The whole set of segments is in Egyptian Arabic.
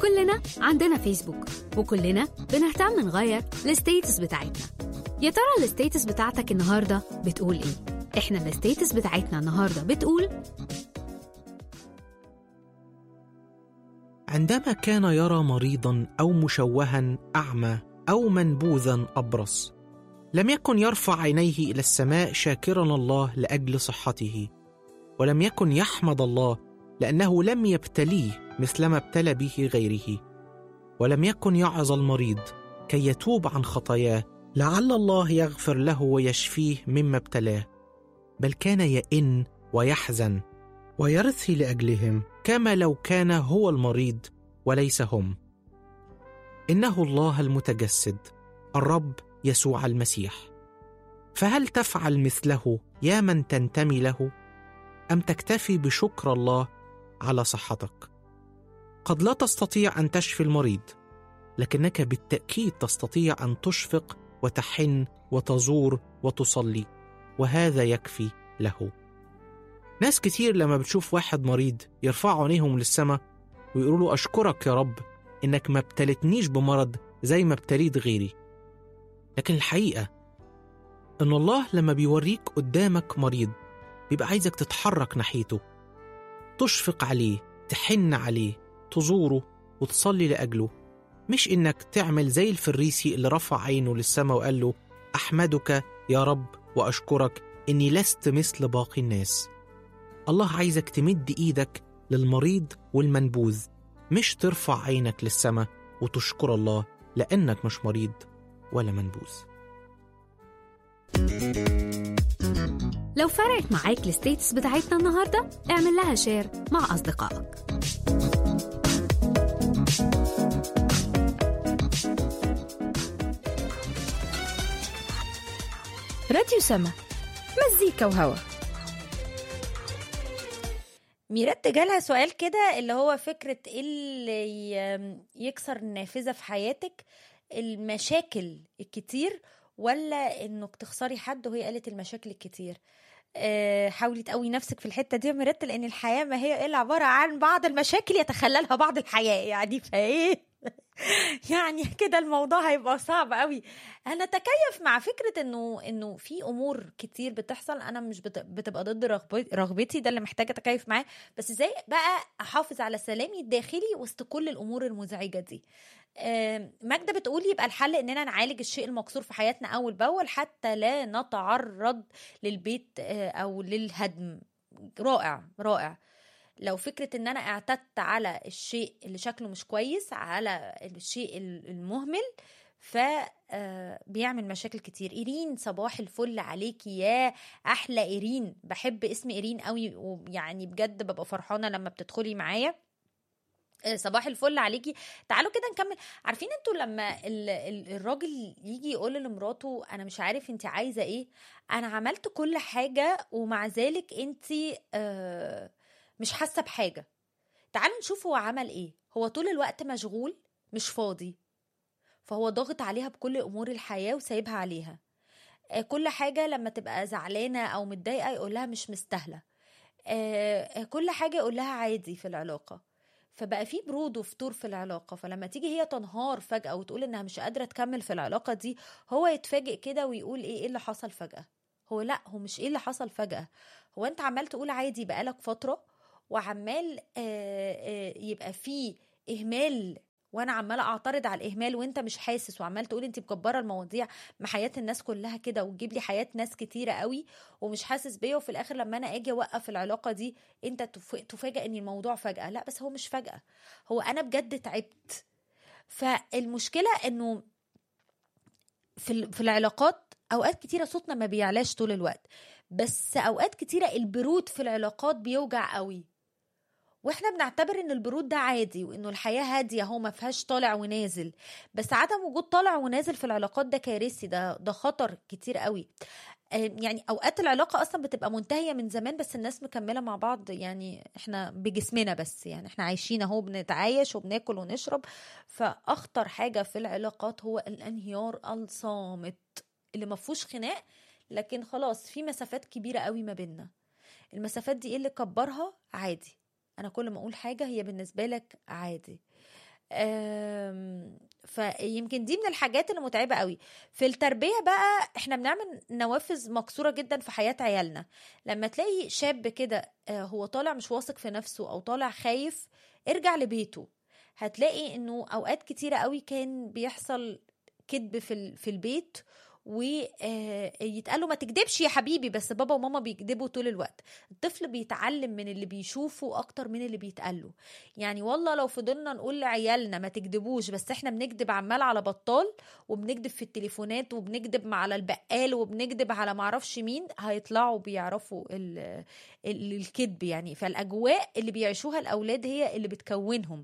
كلنا عندنا فيسبوك وكلنا بنهتم نغير الستيتس بتاعتنا يا ترى الستيتس بتاعتك النهارده بتقول ايه احنا الستيتس بتاعتنا النهارده بتقول عندما كان يرى مريضا او مشوها اعمى او منبوذا ابرص لم يكن يرفع عينيه الى السماء شاكرا الله لاجل صحته ولم يكن يحمد الله لانه لم يبتليه مثلما ابتلى به غيره ولم يكن يعظ المريض كي يتوب عن خطاياه لعل الله يغفر له ويشفيه مما ابتلاه بل كان يئن ويحزن ويرثي لاجلهم كما لو كان هو المريض وليس هم انه الله المتجسد الرب يسوع المسيح فهل تفعل مثله يا من تنتمي له ام تكتفي بشكر الله على صحتك قد لا تستطيع ان تشفي المريض لكنك بالتاكيد تستطيع ان تشفق وتحن وتزور وتصلي وهذا يكفي له ناس كتير لما بتشوف واحد مريض يرفعوا عينيهم للسماء ويقولوا له أشكرك يا رب إنك ما ابتلتنيش بمرض زي ما ابتليت غيري لكن الحقيقة إن الله لما بيوريك قدامك مريض بيبقى عايزك تتحرك ناحيته تشفق عليه تحن عليه تزوره وتصلي لأجله مش إنك تعمل زي الفريسي اللي رفع عينه للسماء وقال له أحمدك يا رب وأشكرك إني لست مثل باقي الناس الله عايزك تمد إيدك للمريض والمنبوذ مش ترفع عينك للسماء وتشكر الله لأنك مش مريض ولا منبوذ لو فرقت معاك الستيتس بتاعتنا النهارده اعمل لها شير مع أصدقائك راديو سما مزيكا وهوا ميرات جالها سؤال كده اللي هو فكرة إيه اللي ي- يكسر النافذة في حياتك المشاكل الكتير ولا انك تخسري حد وهي قالت المشاكل الكتير آه، حاولي تقوي نفسك في الحته دي يا ميرات لان الحياه ما هي الا عباره عن بعض المشاكل يتخللها بعض الحياه يعني فايه يعني كده الموضوع هيبقى صعب قوي انا اتكيف مع فكره انه انه في امور كتير بتحصل انا مش بت- بتبقى ضد رغب- رغبتي ده اللي محتاجه اتكيف معاه بس ازاي بقى احافظ على سلامي الداخلي وسط كل الامور المزعجه دي آم، ماجدة بتقول يبقى الحل اننا نعالج الشيء المكسور في حياتنا اول باول حتى لا نتعرض للبيت آه، او للهدم رائع رائع لو فكرة ان انا اعتدت على الشيء اللي شكله مش كويس على الشيء ال- المهمل ف آه، بيعمل مشاكل كتير ايرين صباح الفل عليكي يا احلى ايرين بحب اسم ايرين قوي ويعني بجد ببقى فرحانه لما بتدخلي معايا آه، صباح الفل عليكي تعالوا كده نكمل عارفين انتوا لما ال- ال- الراجل يجي يقول لمراته انا مش عارف انت عايزه ايه انا عملت كل حاجه ومع ذلك انت آه مش حاسه بحاجه تعالوا نشوف هو عمل ايه هو طول الوقت مشغول مش فاضي فهو ضاغط عليها بكل امور الحياه وسايبها عليها آه، كل حاجه لما تبقى زعلانه او متضايقه يقول لها مش مستاهله آه، آه، كل حاجه يقول لها عادي في العلاقه فبقى في برود وفتور في العلاقه فلما تيجي هي تنهار فجاه وتقول انها مش قادره تكمل في العلاقه دي هو يتفاجئ كده ويقول ايه ايه اللي حصل فجاه هو لا هو مش ايه اللي حصل فجاه هو انت عمال تقول عادي بقالك فتره وعمال آه، آه، يبقى في اهمال وانا عماله اعترض على الاهمال وانت مش حاسس وعمال تقول انت مكبره المواضيع ما حياه الناس كلها كده وتجيب لي حياه ناس كتيره قوي ومش حاسس بيا وفي الاخر لما انا اجي اوقف العلاقه دي انت تف- تفاجئ ان الموضوع فجاه لا بس هو مش فجاه هو انا بجد تعبت فالمشكله انه في ال- في العلاقات اوقات كتيره صوتنا ما بيعلاش طول الوقت بس اوقات كتيره البرود في العلاقات بيوجع قوي واحنا بنعتبر ان البرود ده عادي وانه الحياه هاديه اهو ما فيهاش طالع ونازل بس عدم وجود طالع ونازل في العلاقات ده كارثي ده ده خطر كتير قوي آه، يعني اوقات العلاقه اصلا بتبقى منتهيه من زمان بس الناس مكمله مع بعض يعني احنا بجسمنا بس يعني احنا عايشين اهو بنتعايش وبناكل ونشرب فاخطر حاجه في العلاقات هو الانهيار الصامت اللي ما فيهوش خناق لكن خلاص في مسافات كبيره قوي ما بيننا المسافات دي ايه اللي كبرها عادي انا كل ما اقول حاجه هي بالنسبه لك عادي آم، فيمكن دي من الحاجات اللي متعبه قوي في التربيه بقى احنا بنعمل نوافذ مكسوره جدا في حياه عيالنا لما تلاقي شاب كده آه، هو طالع مش واثق في نفسه او طالع خايف ارجع لبيته هتلاقي انه اوقات كتيره قوي كان بيحصل كذب في ال- في البيت ويتقال له ما تكدبش يا حبيبي بس بابا وماما بيكذبوا طول الوقت الطفل بيتعلم من اللي بيشوفه اكتر من اللي بيتقال له يعني والله لو فضلنا نقول لعيالنا ما تكذبوش بس احنا بنكذب عمال على بطال وبنكذب في التليفونات وبنكذب على البقال وبنكذب على معرفش مين هيطلعوا بيعرفوا ال- ال- الكذب يعني فالاجواء اللي بيعيشوها الاولاد هي اللي بتكونهم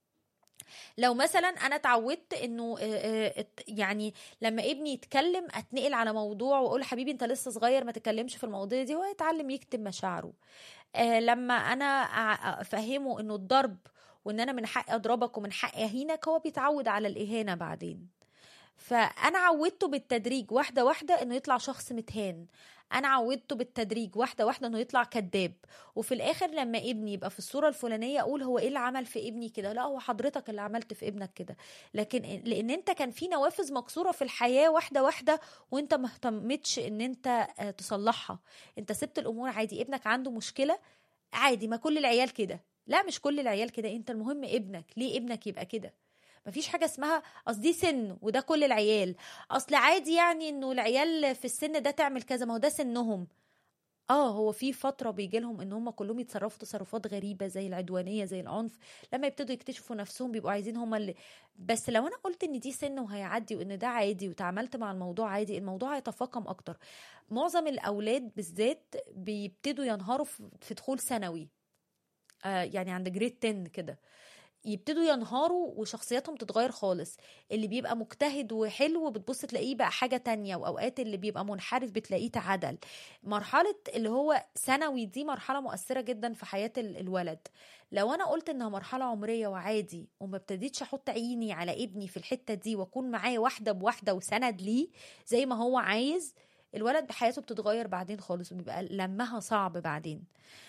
لو مثلا انا اتعودت انه آه، آه، ات- يعني لما ابني يتكلم اتنقل على موضوع واقول حبيبي انت لسه صغير ما تتكلمش في المواضيع دي هو يتعلم يكتم مشاعره آه، لما انا أع- افهمه انه الضرب وان انا من حقي اضربك ومن حقي اهينك هو بيتعود على الاهانه بعدين فانا عودته بالتدريج واحده واحده انه يطلع شخص متهان انا عودته بالتدريج واحده واحده انه يطلع كذاب وفي الاخر لما ابني يبقى في الصوره الفلانيه اقول هو ايه اللي عمل في ابني كده لا هو حضرتك اللي عملت في ابنك كده لكن لان انت كان في نوافذ مكسوره في الحياه واحده واحده وانت ما اهتمتش ان انت آه، تصلحها انت سبت الامور عادي ابنك عنده مشكله عادي ما كل العيال كده لا مش كل العيال كده انت المهم ابنك ليه ابنك يبقى كده مفيش حاجه اسمها اصل دي سن وده كل العيال اصل عادي يعني انه العيال في السن ده تعمل كذا ما هو ده سنهم اه هو في فتره بيجي لهم ان هم كلهم يتصرفوا تصرفات غريبه زي العدوانيه زي العنف لما يبتدوا يكتشفوا نفسهم بيبقوا عايزين هم اللي بس لو انا قلت ان دي سن وهيعدي وان ده عادي وتعاملت مع الموضوع عادي الموضوع هيتفاقم اكتر معظم الاولاد بالذات بيبتدوا ينهاروا في- في دخول ثانوي آه يعني عند جريد 10 كده يبتدوا ينهاروا وشخصياتهم تتغير خالص اللي بيبقى مجتهد وحلو بتبص تلاقيه بقى حاجة تانية وأوقات اللي بيبقى منحرف بتلاقيه تعدل مرحلة اللي هو ثانوي دي مرحلة مؤثرة جدا في حياة ال- الولد لو أنا قلت إنها مرحلة عمرية وعادي وما ابتديتش أحط عيني على ابني في الحتة دي وأكون معاه واحدة بواحدة وسند ليه زي ما هو عايز الولد بحياته بتتغير بعدين خالص وبيبقى لمها صعب بعدين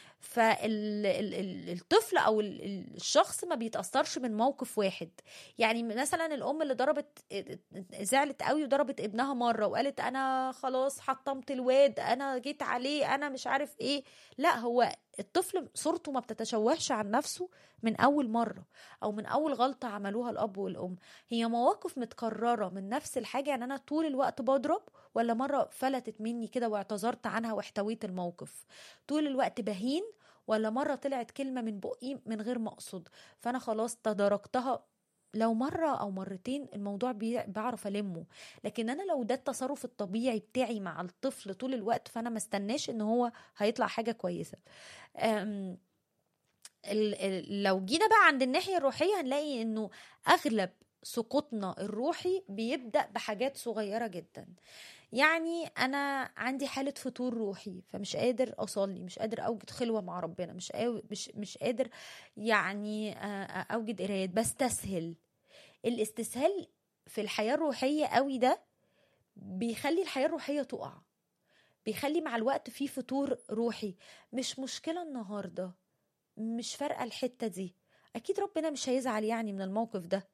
فالطفل او ال- ال- الشخص ما بيتاثرش من موقف واحد يعني مثلا الام اللي ضربت زعلت قوي وضربت ابنها مره وقالت انا خلاص حطمت الواد انا جيت عليه انا مش عارف ايه لا هو الطفل صورته ما بتتشوهش عن نفسه من اول مره او من اول غلطه عملوها الاب والام هي مواقف متكرره من نفس الحاجه يعني انا طول الوقت بضرب ولا مره فلتت مني كده واعتذرت عنها واحتويت الموقف طول الوقت بهين ولا مرة طلعت كلمة من بقي من غير ما أقصد فأنا خلاص تداركتها لو مرة أو مرتين الموضوع بي- بعرف ألمه لكن أنا لو ده التصرف الطبيعي بتاعي مع الطفل طول الوقت فأنا ما استناش إن هو هيطلع حاجة كويسة أم، ال- ال- لو جينا بقى عند الناحية الروحية هنلاقي إنه أغلب سقوطنا الروحي بيبدأ بحاجات صغيرة جدا يعني انا عندي حاله فتور روحي فمش قادر اصلي مش قادر اوجد خلوه مع ربنا مش قاو- مش مش قادر يعني آه، آه، اوجد قرايات بستسهل الاستسهال في الحياه الروحيه قوي ده بيخلي الحياه الروحيه تقع بيخلي مع الوقت في فتور روحي مش مشكله النهارده مش فارقه الحته دي اكيد ربنا مش هيزعل يعني من الموقف ده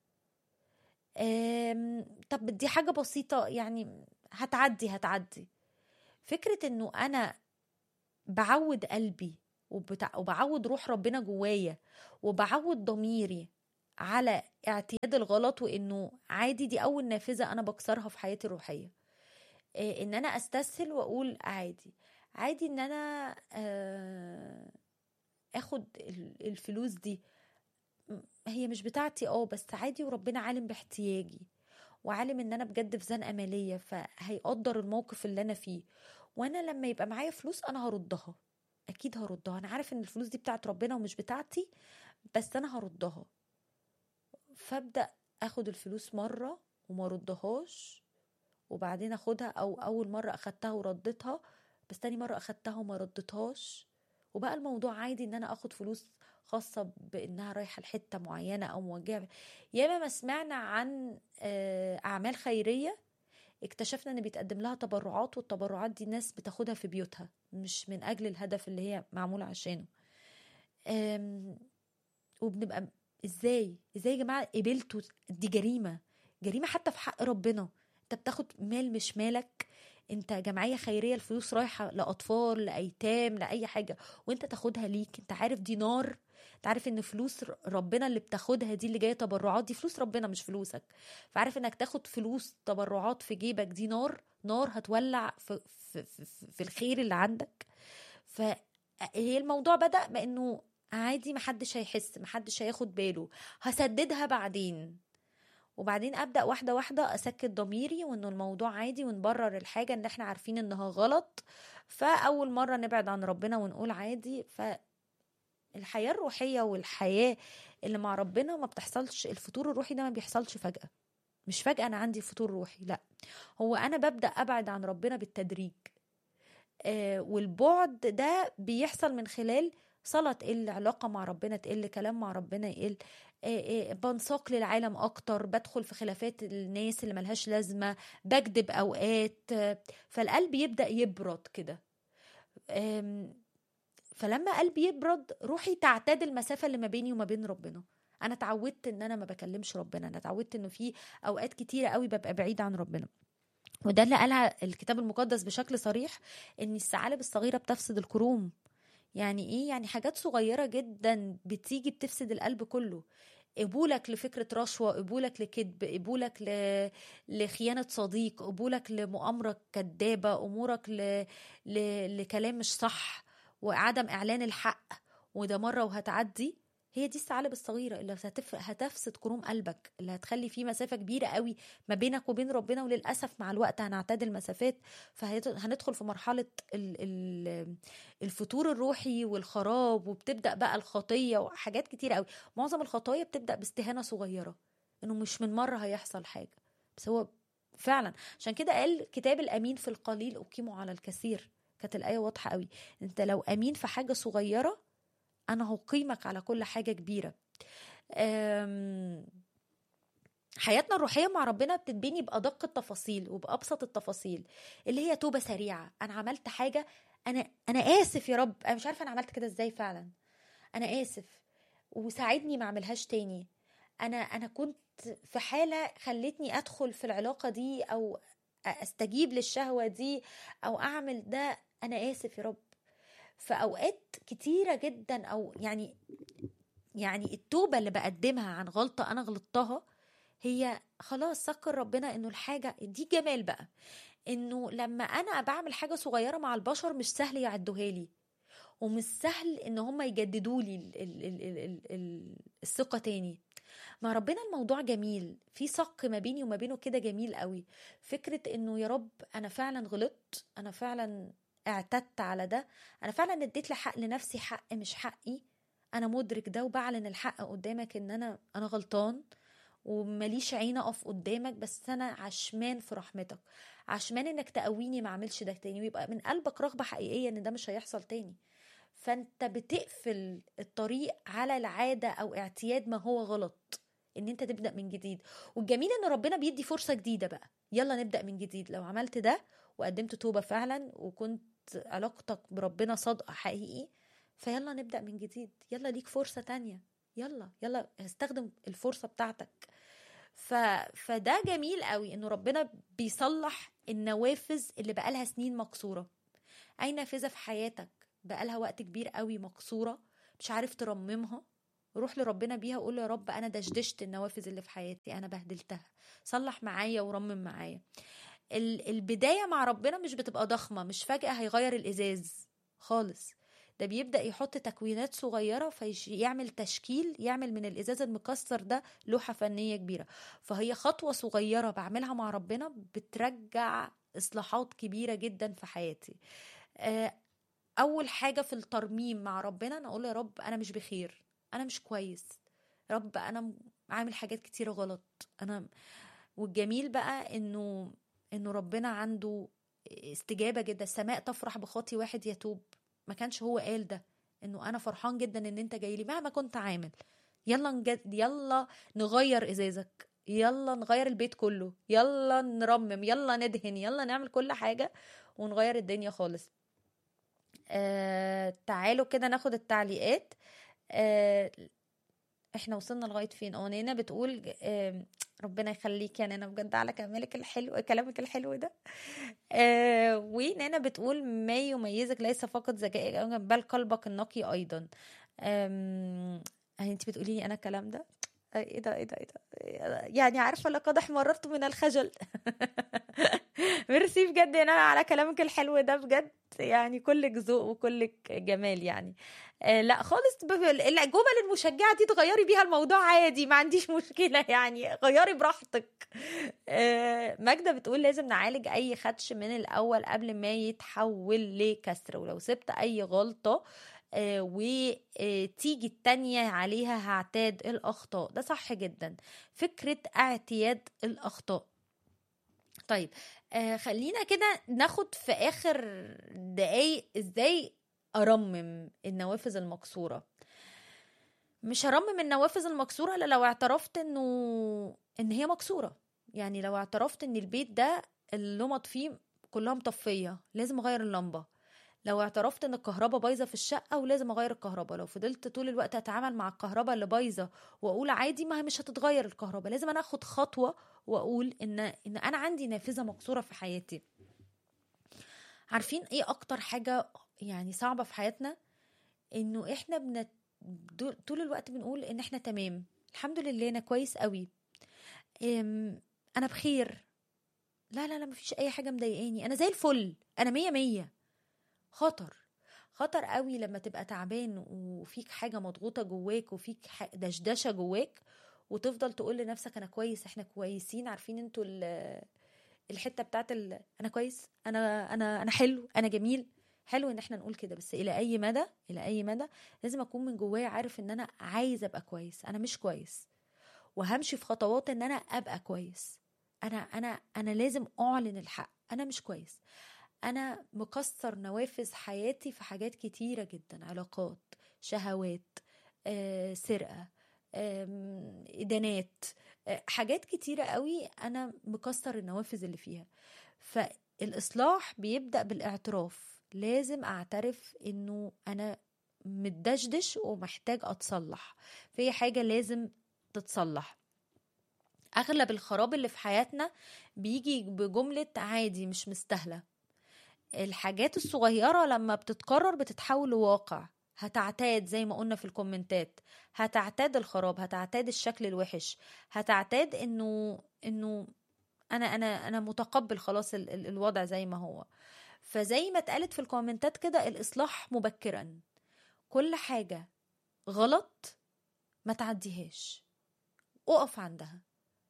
أم، طب دي حاجة بسيطة يعني هتعدي هتعدي فكرة انه انا بعود قلبي وبتع... وبعود روح ربنا جوايا وبعود ضميري على اعتياد الغلط وانه عادي دي اول نافذة انا بكسرها في حياتي الروحية إيه، ان انا استسهل واقول عادي عادي ان انا آه، اخد ال- الفلوس دي م- هي مش بتاعتي اه بس عادي وربنا عالم باحتياجي وعالم ان انا بجد في زنقه ماليه فهيقدر الموقف اللي انا فيه وانا لما يبقى معايا فلوس انا هردها اكيد هردها انا عارف ان الفلوس دي بتاعت ربنا ومش بتاعتي بس انا هردها فابدا اخد الفلوس مره وما ردهاش وبعدين اخدها او اول مره اخدتها ورديتها بس تاني مره اخدتها وما رديتهاش وبقى الموضوع عادي ان انا اخد فلوس خاصة بانها رايحة لحتة معينة او موجهة ياما ما سمعنا عن آه، اعمال خيرية اكتشفنا ان بيتقدم لها تبرعات والتبرعات دي ناس بتاخدها في بيوتها مش من اجل الهدف اللي هي معمولة عشانه آم، وبنبقى ازاي ازاي يا جماعه قبلتوا دي جريمه جريمه حتى في حق ربنا انت بتاخد مال مش مالك انت جمعيه خيريه الفلوس رايحه لاطفال لايتام لاي حاجه وانت تاخدها ليك انت عارف دي نار انت عارف ان فلوس ربنا اللي بتاخدها دي اللي جايه تبرعات دي فلوس ربنا مش فلوسك فعارف انك تاخد فلوس تبرعات في جيبك دي نار نار هتولع في, في, في, في الخير اللي عندك فهي الموضوع بدأ بانه عادي محدش هيحس محدش هياخد باله هسددها بعدين وبعدين ابدا واحده واحده اسكت ضميري وانه الموضوع عادي ونبرر الحاجه ان احنا عارفين انها غلط فاول مره نبعد عن ربنا ونقول عادي فالحياه الروحيه والحياه اللي مع ربنا ما بتحصلش الفطور الروحي ده ما بيحصلش فجاه مش فجاه انا عندي فطور روحي لا هو انا ببدا ابعد عن ربنا بالتدريج آه والبعد ده بيحصل من خلال صلاة تقل علاقة مع ربنا تقل كلام مع ربنا يقل بنساق للعالم اكتر بدخل في خلافات الناس اللي ملهاش لازمه بكذب اوقات فالقلب يبدا يبرد كده فلما قلبي يبرد روحي تعتاد المسافه اللي ما بيني وما بين ربنا انا اتعودت ان انا ما بكلمش ربنا انا اتعودت انه في اوقات كتيره قوي ببقى بعيد عن ربنا وده اللي قالها الكتاب المقدس بشكل صريح ان الثعالب الصغيره بتفسد الكروم يعني ايه يعني حاجات صغيره جدا بتيجي بتفسد القلب كله قبولك لفكرة رشوة قبولك لكذب قبولك ل... لخيانة صديق قبولك لمؤامرة كدابة أمورك ل... ل... لكلام مش صح وعدم إعلان الحق وده مرة وهتعدي هي دي الثعالب الصغيرة اللي هتف... هتفسد كروم قلبك اللي هتخلي فيه مسافة كبيرة قوي ما بينك وبين ربنا وللأسف مع الوقت هنعتاد المسافات فهندخل في مرحلة ال... ال... الفتور الروحي والخراب وبتبدأ بقى الخطية وحاجات كتير قوي معظم الخطايا بتبدأ باستهانة صغيرة انه مش من مرة هيحصل حاجة بس هو فعلا عشان كده قال كتاب الأمين في القليل أقيمه على الكثير كانت الآية واضحة قوي انت لو أمين في حاجة صغيرة انا هقيمك على كل حاجه كبيره حياتنا الروحيه مع ربنا بتتبني بادق التفاصيل وبابسط التفاصيل اللي هي توبه سريعه انا عملت حاجه انا انا اسف يا رب انا مش عارفه انا عملت كده ازاي فعلا انا اسف وساعدني ما اعملهاش تاني انا انا كنت في حاله خلتني ادخل في العلاقه دي او استجيب للشهوه دي او اعمل ده انا اسف يا رب في اوقات كتيره جدا او يعني يعني التوبه اللي بقدمها عن غلطه انا غلطتها هي خلاص سكر ربنا انه الحاجه دي جمال بقى انه لما انا بعمل حاجه صغيره مع البشر مش سهل يعدوها لي ومش سهل ان هم يجددوا لي الثقه تاني مع ربنا الموضوع جميل في صق ما بيني وما بينه كده جميل قوي فكره انه يا رب انا فعلا غلطت انا فعلا اعتدت على ده انا فعلا اديت لحق لنفسي حق مش حقي انا مدرك ده وبعلن الحق قدامك ان انا انا غلطان ومليش عين اقف قدامك بس انا عشمان في رحمتك عشمان انك تقويني ما اعملش ده تاني ويبقى من قلبك رغبه حقيقيه ان ده مش هيحصل تاني فانت بتقفل الطريق على العاده او اعتياد ما هو غلط ان انت تبدا من جديد والجميل ان ربنا بيدي فرصه جديده بقى يلا نبدا من جديد لو عملت ده وقدمت توبه فعلا وكنت علاقتك بربنا صادقه حقيقي فيلا نبدا من جديد يلا ليك فرصه تانية يلا يلا استخدم الفرصه بتاعتك ف... فده جميل قوي انه ربنا بيصلح النوافذ اللي بقالها سنين مكسوره اي نافذه في حياتك بقالها وقت كبير قوي مكسوره مش عارف ترممها روح لربنا بيها وقول له يا رب انا دشدشت النوافذ اللي في حياتي انا بهدلتها صلح معايا ورمم معايا البدايه مع ربنا مش بتبقى ضخمه مش فجاه هيغير الازاز خالص ده بيبدا يحط تكوينات صغيره فيعمل تشكيل يعمل من الازاز المكسر ده لوحه فنيه كبيره فهي خطوه صغيره بعملها مع ربنا بترجع اصلاحات كبيره جدا في حياتي اول حاجه في الترميم مع ربنا انا اقول يا رب انا مش بخير انا مش كويس رب انا عامل حاجات كتيره غلط انا والجميل بقى انه انه ربنا عنده استجابه جدا السماء تفرح بخاطي واحد يتوب ما كانش هو قال ده انه انا فرحان جدا ان انت جاي لي مهما كنت عامل يلا نجد يلا نغير ازازك يلا نغير البيت كله يلا نرمم يلا ندهن يلا نعمل كل حاجه ونغير الدنيا خالص آه تعالوا كده ناخد التعليقات آه احنا وصلنا لغايه فين اه نانا بتقول آم، ربنا يخليك يا نانا بجد على كلامك الحلو كلامك الحلو ده آه، ونانا بتقول ما يميزك ليس فقط ذكائك بل قلبك النقي ايضا آم، انت بتقولي لي انا الكلام ده آه، ايه ده ايه ده ايه ده يعني عارفه لقد احمررت من الخجل ميرسي بجد يا نانا على كلامك الحلو ده بجد يعني كلك ذوق وكلك جمال يعني آه لا خالص ب- الجمل المشجعه دي تغيري بيها الموضوع عادي ما عنديش مشكله يعني غيري براحتك آه ماجده بتقول لازم نعالج اي خدش من الاول قبل ما يتحول لكسر ولو سبت اي غلطه آه وتيجي التانية عليها هعتاد الأخطاء ده صح جدا فكرة اعتياد الأخطاء طيب آه خلينا كده ناخد في آخر دقايق ازاي أرمم النوافذ المكسورة مش هرمم النوافذ المكسورة إلا لو اعترفت إنه إن هي مكسورة يعني لو اعترفت إن البيت ده اللمط فيه كلها مطفية لازم أغير اللمبة لو اعترفت ان الكهرباء بايظه في الشقه ولازم اغير الكهرباء لو فضلت طول الوقت اتعامل مع الكهرباء اللي بايظه واقول عادي ما هي مش هتتغير الكهرباء لازم انا اخد خطوه واقول ان ان انا عندي نافذه مكسوره في حياتي عارفين ايه اكتر حاجه يعني صعبه في حياتنا انه احنا بنت... دول- طول الوقت بنقول ان احنا تمام الحمد لله انا كويس قوي أم... انا بخير لا لا لا مفيش اي حاجه مضايقاني انا زي الفل انا مية مية خطر خطر قوي لما تبقى تعبان وفيك حاجة مضغوطة جواك وفيك ح- دشدشة جواك وتفضل تقول لنفسك أنا كويس إحنا كويسين عارفين انتوا ال- الحتة بتاعت ال... أنا كويس أنا أنا أنا حلو أنا جميل حلو إن إحنا نقول كده بس إلى أي مدى إلى أي مدى لازم أكون من جوايا عارف إن أنا عايز أبقى كويس أنا مش كويس وهمشي في خطوات إن أنا أبقى كويس أنا أنا أنا لازم أعلن الحق أنا مش كويس انا مكسر نوافذ حياتي في حاجات كتيره جدا علاقات شهوات آه، سرقه آم، ادانات آه، حاجات كتيره قوي انا مكسر النوافذ اللي فيها فالاصلاح بيبدا بالاعتراف لازم اعترف انه انا متدشدش ومحتاج اتصلح في حاجه لازم تتصلح اغلب الخراب اللي في حياتنا بيجي بجمله عادي مش مستاهله الحاجات الصغيرة لما بتتكرر بتتحول لواقع هتعتاد زي ما قلنا في الكومنتات هتعتاد الخراب هتعتاد الشكل الوحش هتعتاد انه انه انا انا انا متقبل خلاص ال ال الوضع زي ما هو فزي ما اتقالت في الكومنتات كده الاصلاح مبكرا كل حاجة غلط ما تعديهاش اقف عندها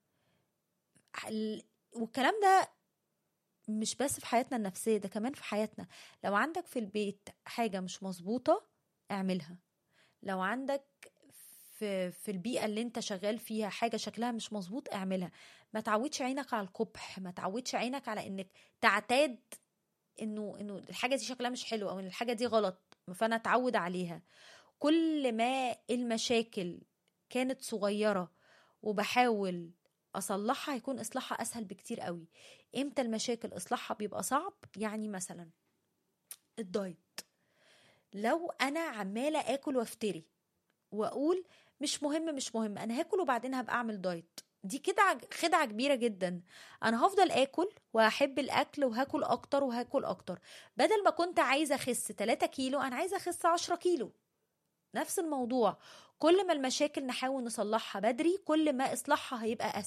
ال- والكلام ده مش بس في حياتنا النفسية ده كمان في حياتنا لو عندك في البيت حاجة مش مظبوطة اعملها لو عندك في في البيئة اللي انت شغال فيها حاجة شكلها مش مظبوط اعملها ما تعودش عينك على القبح ما تعودش عينك على انك تعتاد انه انه الحاجة دي شكلها مش حلو او ان الحاجة دي غلط فانا اتعود عليها كل ما المشاكل كانت صغيرة وبحاول اصلحها هيكون اصلاحها اسهل بكتير قوي امتى المشاكل اصلاحها بيبقى صعب يعني مثلا الدايت لو انا عماله اكل وافتري واقول مش مهم مش مهم انا هاكل وبعدين هبقى اعمل دايت دي كده عج- خدعه كبيره جدا انا هفضل اكل واحب الاكل وهاكل اكتر وهاكل اكتر بدل ما كنت عايزه اخس 3 كيلو انا عايزه اخس 10 كيلو نفس الموضوع كل ما المشاكل نحاول نصلحها بدري كل ما اصلاحها هيبقى اسهل